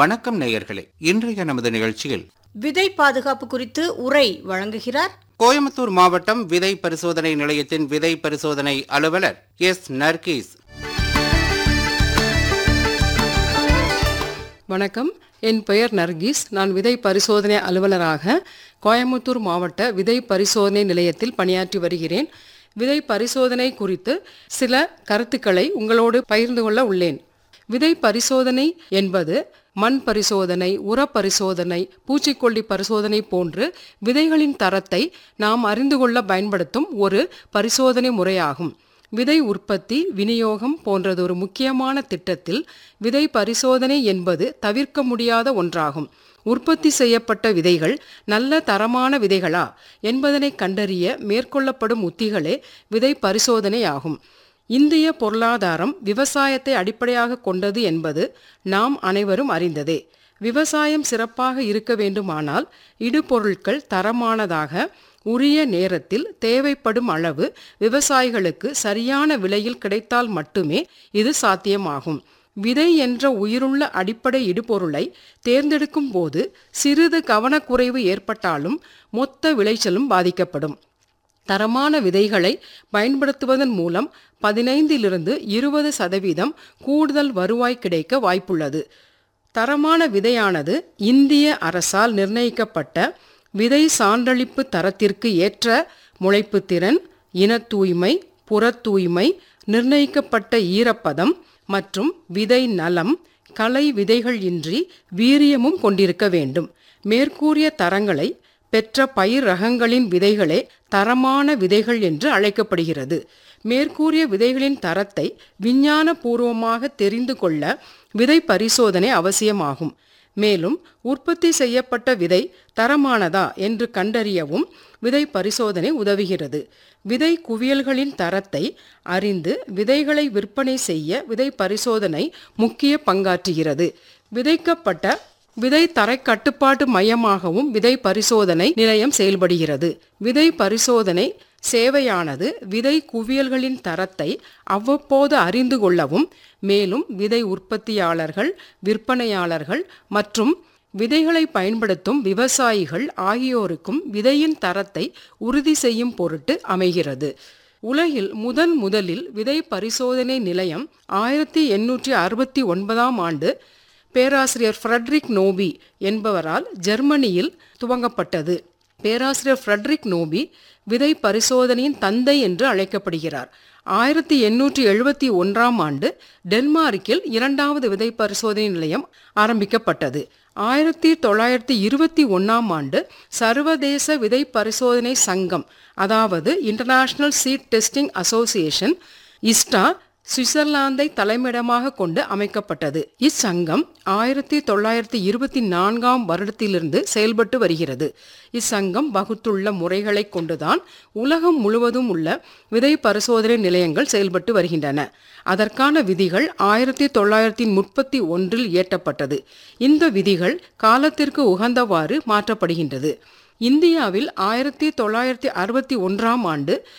வணக்கம் நேயர்களே இன்றைய நமது நிகழ்ச்சியில் விதை பாதுகாப்பு குறித்து உரை வழங்குகிறார் கோயம்புத்தூர் மாவட்டம் விதை பரிசோதனை நிலையத்தின் விதை பரிசோதனை அலுவலர் எஸ் நர்கீஸ் வணக்கம் என் பெயர் நர்கீஸ் நான் விதை பரிசோதனை அலுவலராக கோயம்புத்தூர் மாவட்ட விதை பரிசோதனை நிலையத்தில் பணியாற்றி வருகிறேன் விதை பரிசோதனை குறித்து சில கருத்துக்களை உங்களோடு பகிர்ந்து கொள்ள உள்ளேன் விதை பரிசோதனை என்பது மண் பரிசோதனை உர பரிசோதனை பூச்சிக்கொல்லி பரிசோதனை போன்று விதைகளின் தரத்தை நாம் அறிந்து கொள்ள பயன்படுத்தும் ஒரு பரிசோதனை முறையாகும் விதை உற்பத்தி விநியோகம் போன்றதொரு முக்கியமான திட்டத்தில் விதை பரிசோதனை என்பது தவிர்க்க முடியாத ஒன்றாகும் உற்பத்தி செய்யப்பட்ட விதைகள் நல்ல தரமான விதைகளா என்பதனை கண்டறிய மேற்கொள்ளப்படும் உத்திகளே விதை பரிசோதனை ஆகும் இந்திய பொருளாதாரம் விவசாயத்தை அடிப்படையாக கொண்டது என்பது நாம் அனைவரும் அறிந்ததே விவசாயம் சிறப்பாக இருக்க வேண்டுமானால் இடுபொருட்கள் தரமானதாக உரிய நேரத்தில் தேவைப்படும் அளவு விவசாயிகளுக்கு சரியான விலையில் கிடைத்தால் மட்டுமே இது சாத்தியமாகும் விதை என்ற உயிருள்ள அடிப்படை இடுபொருளை தேர்ந்தெடுக்கும் போது சிறிது கவனக்குறைவு ஏற்பட்டாலும் மொத்த விளைச்சலும் பாதிக்கப்படும் தரமான விதைகளை பயன்படுத்துவதன் மூலம் பதினைந்திலிருந்து இருபது சதவீதம் கூடுதல் வருவாய் கிடைக்க வாய்ப்புள்ளது தரமான விதையானது இந்திய அரசால் நிர்ணயிக்கப்பட்ட விதை சான்றளிப்பு தரத்திற்கு ஏற்ற முளைப்பு திறன் இன தூய்மை புறத் தூய்மை நிர்ணயிக்கப்பட்ட ஈரப்பதம் மற்றும் விதை நலம் களை விதைகள் இன்றி வீரியமும் கொண்டிருக்க வேண்டும் மேற்கூறிய தரங்களை பெற்ற பயிர் ரகங்களின் விதைகளே தரமான விதைகள் என்று அழைக்கப்படுகிறது மேற்கூறிய விதைகளின் தரத்தை விஞ்ஞான பூர்வமாக தெரிந்து கொள்ள விதை பரிசோதனை அவசியமாகும் மேலும் உற்பத்தி செய்யப்பட்ட விதை தரமானதா என்று கண்டறியவும் விதை பரிசோதனை உதவுகிறது விதை குவியல்களின் தரத்தை அறிந்து விதைகளை விற்பனை செய்ய விதை பரிசோதனை முக்கிய பங்காற்றுகிறது விதைக்கப்பட்ட விதை தரை கட்டுப்பாட்டு மையமாகவும் விதை பரிசோதனை நிலையம் செயல்படுகிறது விதை பரிசோதனை சேவையானது விதை குவியல்களின் தரத்தை அவ்வப்போது அறிந்து கொள்ளவும் மேலும் விதை உற்பத்தியாளர்கள் விற்பனையாளர்கள் மற்றும் விதைகளை பயன்படுத்தும் விவசாயிகள் ஆகியோருக்கும் விதையின் தரத்தை உறுதி செய்யும் பொருட்டு அமைகிறது உலகில் முதன் முதலில் விதை பரிசோதனை நிலையம் ஆயிரத்தி எண்ணூற்றி அறுபத்தி ஒன்பதாம் ஆண்டு பேராசிரியர் ஃப்ரெட்ரிக் நோபி என்பவரால் ஜெர்மனியில் துவங்கப்பட்டது பேராசிரியர் ஃப்ரெட்ரிக் நோபி விதை பரிசோதனையின் தந்தை என்று அழைக்கப்படுகிறார் ஆயிரத்தி எண்ணூற்றி எழுபத்தி ஒன்றாம் ஆண்டு டென்மார்க்கில் இரண்டாவது விதை பரிசோதனை நிலையம் ஆரம்பிக்கப்பட்டது ஆயிரத்தி தொள்ளாயிரத்தி இருபத்தி ஒன்றாம் ஆண்டு சர்வதேச விதை பரிசோதனை சங்கம் அதாவது international seed testing association ISTA சுவிட்சர்லாந்தை தலைமையிடமாக கொண்டு அமைக்கப்பட்டது இச்சங்கம் ஆயிரத்தி தொள்ளாயிரத்தி இருபத்தி நான்காம் வருடத்திலிருந்து செயல்பட்டு வருகிறது இச்சங்கம் வகுத்துள்ள முறைகளை கொண்டுதான் உலகம் முழுவதும் உள்ள விதை பரிசோதனை நிலையங்கள் செயல்பட்டு வருகின்றன அதற்கான விதிகள் ஆயிரத்தி தொள்ளாயிரத்தி முப்பத்தி ஒன்றில் இயற்றப்பட்டது இந்த விதிகள் காலத்திற்கு உகந்தவாறு மாற்றப்படுகின்றது இந்தியாவில் ஆயிரத்தி தொள்ளாயிரத்தி அறுபத்தி ஒன்றாம் ஆண்டு